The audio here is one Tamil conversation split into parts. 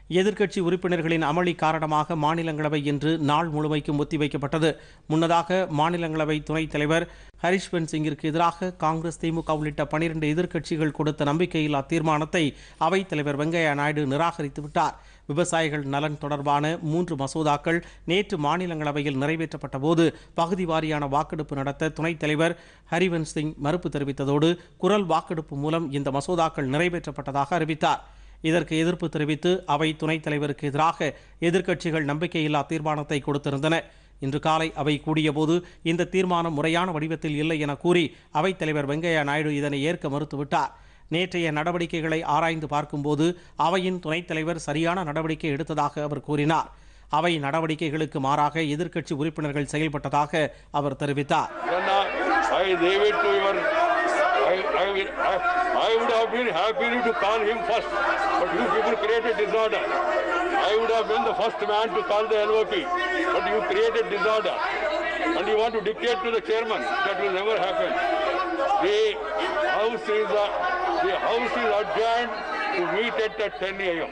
எதிர்க்கட்சி உறுப்பினர்களின் அமளி காரணமாக மாநிலங்களவை இன்று நாள் முழுமைக்கும் ஒத்திவைக்கப்பட்டது முன்னதாக மாநிலங்களவை துணைத் தலைவர் ஹரிஷ்வன் சிங்கிற்கு எதிராக காங்கிரஸ் திமுக உள்ளிட்ட பனிரெண்டு எதிர்க்கட்சிகள் கொடுத்த நம்பிக்கையில்லா தீர்மானத்தை அவைத் தலைவர் வெங்கையா நாயுடு நிராகரித்து விட்டார் விவசாயிகள் நலன் தொடர்பான மூன்று மசோதாக்கள் நேற்று மாநிலங்களவையில் நிறைவேற்றப்பட்ட போது பகுதி வாரியான வாக்கெடுப்பு நடத்த துணைத் தலைவர் ஹரிவன்ஸ் சிங் மறுப்பு தெரிவித்ததோடு குரல் வாக்கெடுப்பு மூலம் இந்த மசோதாக்கள் நிறைவேற்றப்பட்டதாக அறிவித்தார் இதற்கு எதிர்ப்பு தெரிவித்து அவை துணைத் தலைவருக்கு எதிராக எதிர்க்கட்சிகள் நம்பிக்கையில்லா தீர்மானத்தை கொடுத்திருந்தன இன்று காலை அவை கூடியபோது இந்த தீர்மானம் முறையான வடிவத்தில் இல்லை என கூறி அவைத் தலைவர் வெங்கையா நாயுடு இதனை ஏற்க மறுத்துவிட்டார் நேற்றைய நடவடிக்கைகளை ஆராய்ந்து பார்க்கும்போது அவையின் துணைத் தலைவர் சரியான நடவடிக்கை எடுத்ததாக அவர் கூறினார் அவை நடவடிக்கைகளுக்கு மாறாக எதிர்க்கட்சி உறுப்பினர்கள் செயல்பட்டதாக அவர் தெரிவித்தார் Then uh, I leave it to your. I, I, will, I, I would have been happy to call him first, but you people created disorder. I would have been the first man to call the LOP, but you created disorder. And you want to dictate to the chairman. That will never happen. The house is, uh, the house is adjourned to meet at uh, 10 a.m.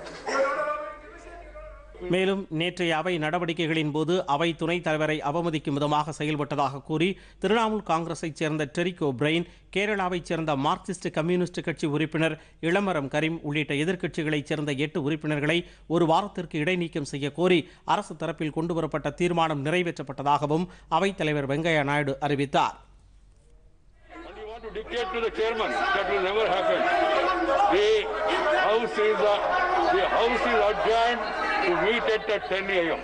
மேலும் நேற்றைய அவை நடவடிக்கைகளின் போது அவை துணைத் தலைவரை அவமதிக்கும் விதமாக செயல்பட்டதாக கூறி திரிணாமுல் காங்கிரஸைச் சேர்ந்த டெரிக் பிரெயின் கேரளாவைச் சேர்ந்த மார்க்சிஸ்ட் கம்யூனிஸ்ட் கட்சி உறுப்பினர் இளமரம் கரீம் உள்ளிட்ட எதிர்க்கட்சிகளைச் சேர்ந்த எட்டு உறுப்பினர்களை ஒரு வாரத்திற்கு இடைநீக்கம் செய்ய கோரி அரசு தரப்பில் கொண்டுவரப்பட்ட தீர்மானம் நிறைவேற்றப்பட்டதாகவும் அவைத் தலைவர் வெங்கையா நாயுடு அறிவித்தார் And you want to dictate to the chairman. That will never happen. The house is, uh, the house is adjourned to meet at uh, 10 a.m.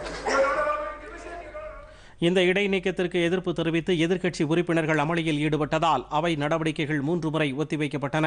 இந்த இடைநீக்கத்திற்கு எதிர்ப்பு தெரிவித்து எதிர்க்கட்சி உறுப்பினர்கள் அமளியில் ஈடுபட்டதால் அவை நடவடிக்கைகள் மூன்று முறை ஒத்திவைக்கப்பட்டன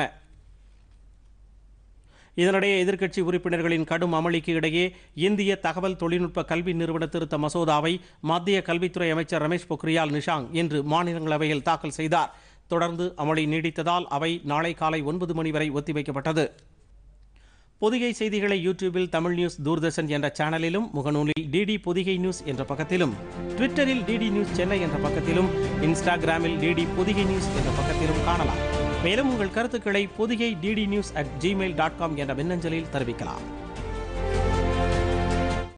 இதனிடையே எதிர்க்கட்சி உறுப்பினர்களின் கடும் அமளிக்கு இடையே இந்திய தகவல் தொழில்நுட்ப கல்வி நிறுவன திருத்த மசோதாவை மத்திய கல்வித்துறை அமைச்சர் ரமேஷ் பொக்ரியால் நிஷாங் இன்று மாநிலங்களவையில் தாக்கல் செய்தார் தொடர்ந்து அமளி நீடித்ததால் அவை நாளை காலை ஒன்பது மணி வரை ஒத்திவைக்கப்பட்டது பொதிகை செய்திகளை யூடியூபில் தமிழ் நியூஸ் தூர்தர்ஷன் என்ற சேனலிலும் முகநூலில் டிடி பொதிகை நியூஸ் என்ற பக்கத்திலும் ட்விட்டரில் டிடி நியூஸ் சென்னை என்ற பக்கத்திலும் இன்ஸ்டாகிராமில் டிடி பொதிகை நியூஸ் என்ற பக்கத்திலும் காணலாம் மேலும் உங்கள் கருத்துக்களை Podhigai DD news at Gmail dot com என்ற மின்னஞ்சலில் தெரிவிக்கலாம்